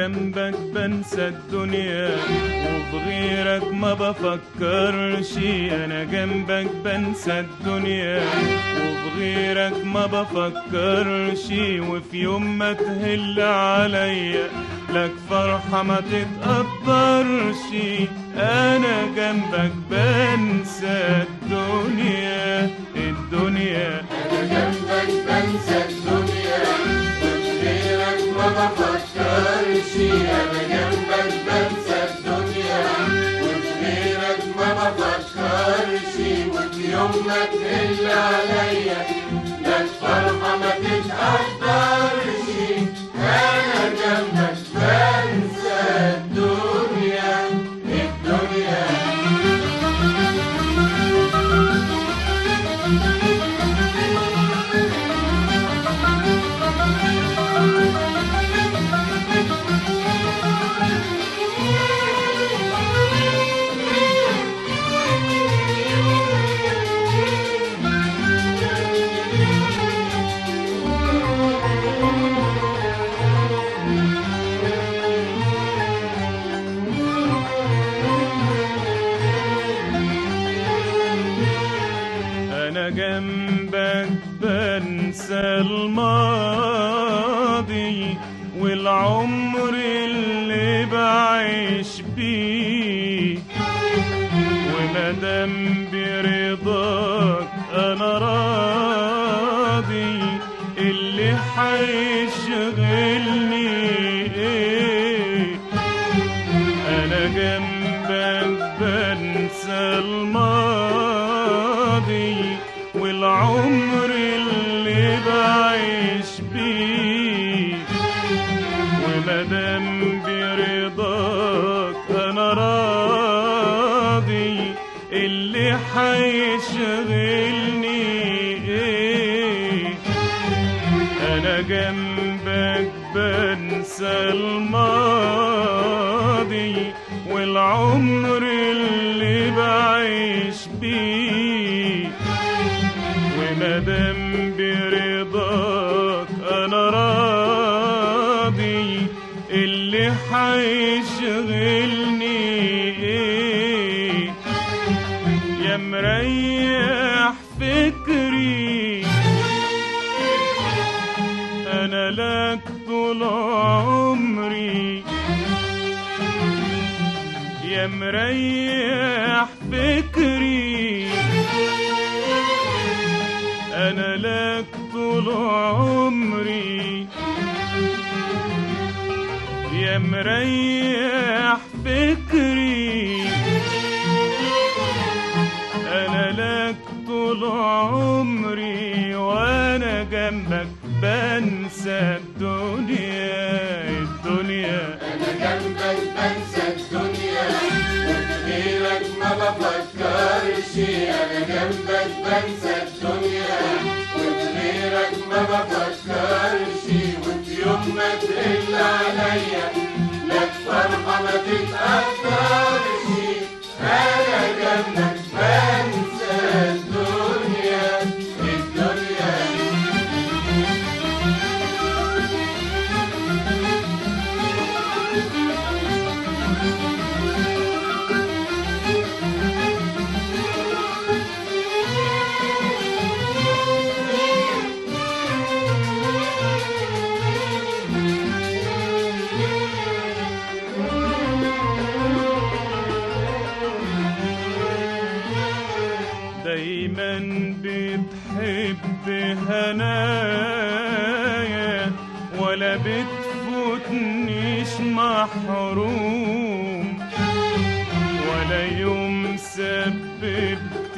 جنبك بنسى الدنيا وبغيرك ما بفكرش انا جنبك بنسى الدنيا وبغيرك ما بفكرش وفي يوم ما تهل عليا لك فرحة ما تتقدرش انا جنبك بنسى الدنيا الدنيا أنا جنبك بنسى الدنيا وبغيرك ما بفكرش أنا جنبك بنسى الدنيا وبغيرك ما بفكرش وفي يوم ما تقل عليا لك فرحة ما تتقدرش أنا جنبك بنسى الدنيا الدنيا أنا جنبك بنسى الماضي والعمر اللي بعيش بيه ومادام برضاك أنا راضي اللي حيشغلني إيه أنا جنبك بنسى الماضي والعمر اللي بعيش بيه ومادام برضاك أنا راضي اللي حيشغلني إيه أنا جنبك بنسى الماضي والعمر اللي بعيش بيه ومادام برضاك أنا راضي اللي حيشغلني إيه يا مريح فكري أنا لك طول عمري يا مريح فكري أنا لك طول عمري يا مريح فكري أنا لك طول عمري وأنا جنبك بنسى الدنيا الدنيا أنا جنبك بنسى الدنيا وبغيرك ما بفكرش أنا جنبك بنسى الدنيا وبغيرك ما بفكرش وفي يوم ما تقل عليا لك فرحة ما تتقدرش أنا جنبك بنسى الدنيا الدنيا دايما بتحب هنايا ولا بتفوتنيش محروم ولا يوم سببت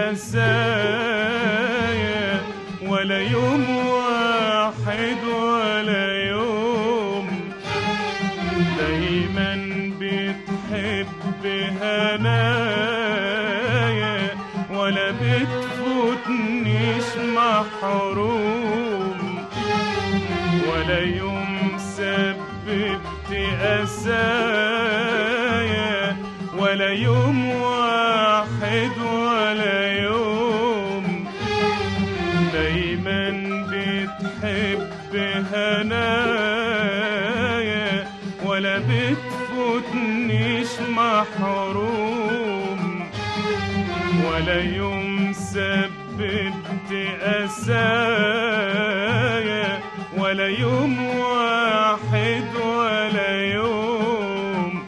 أسايا ولا يوم واحد ولا يوم دايما بتحب هنايا ولا بتفوتنيش محروم ولا يوم سببت أسايا ولا يوم واحد ولا يوم دايما بتحب هنايا ولا بتفوتنيش محروم ولا يوم سببت أسايا ولا يوم واحد ولا يوم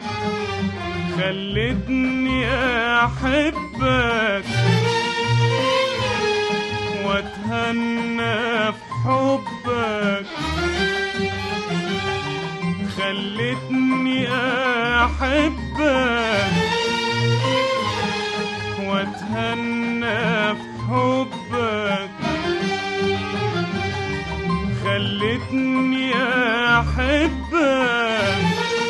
خلتني أحبك واتهنى في حبك خلتني أحبك واتهنى في حبك خلتني أحبك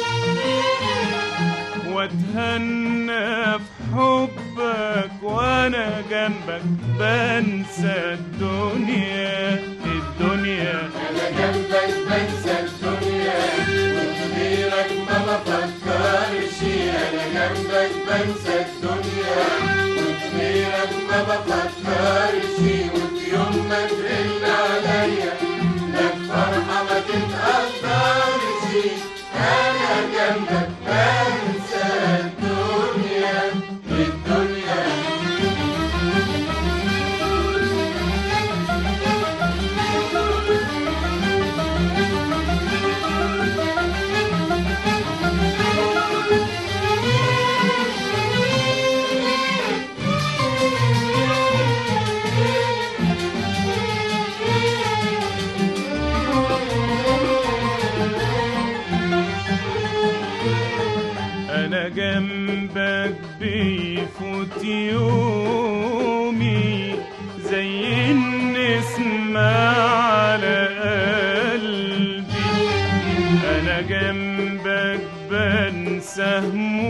واتهنى في حبك وانا جنبك بنسى الدنيا الدنيا انا جنبك بنسى الدنيا وكبيرك ما بفكرش انا جنبك بنسى الدنيا وكبيرك ما بفكرش وفي يوم ما ترن عليا لك فرحة ما تتقدرش انا جنبك بنسى الدنيا الدنيا انا جنبك بيفوت يومي زي النسمة على قلبي انا جنبك بنسى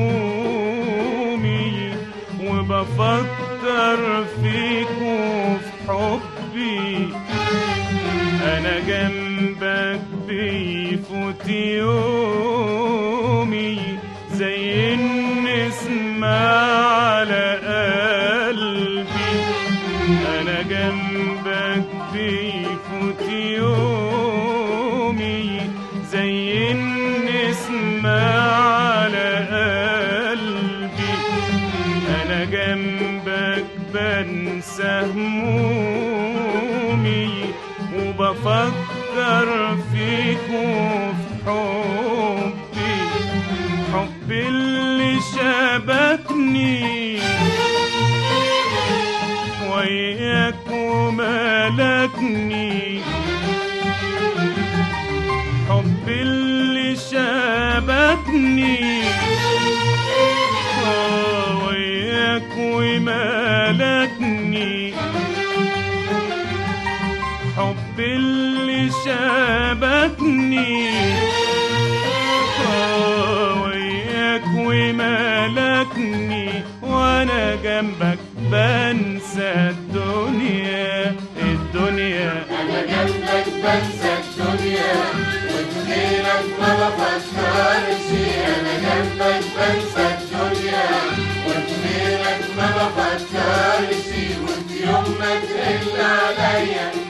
همومي وبفكر فيك وفي حبي انا جنبك بيفوت يومي زي النسمة على قلبي انا جنبك بيفوت يومي زي النسمة على قلبي انا جنبك بنسى همومي وبفكر فيك وفي حبي حبي اللي شبكني وياك وملكني حبي اللي شبكني آه، وياك وملكني حب اللي شبكني آه، وياك وملكني وانا جنبك بنسى الدنيا الدنيا أنا جنبك بنسى الدنيا وبغيرك ما بفكرش أنا جنبك بنسى الدنيا وبغيرك ما بفكرش وفي يوم ما تقل عليا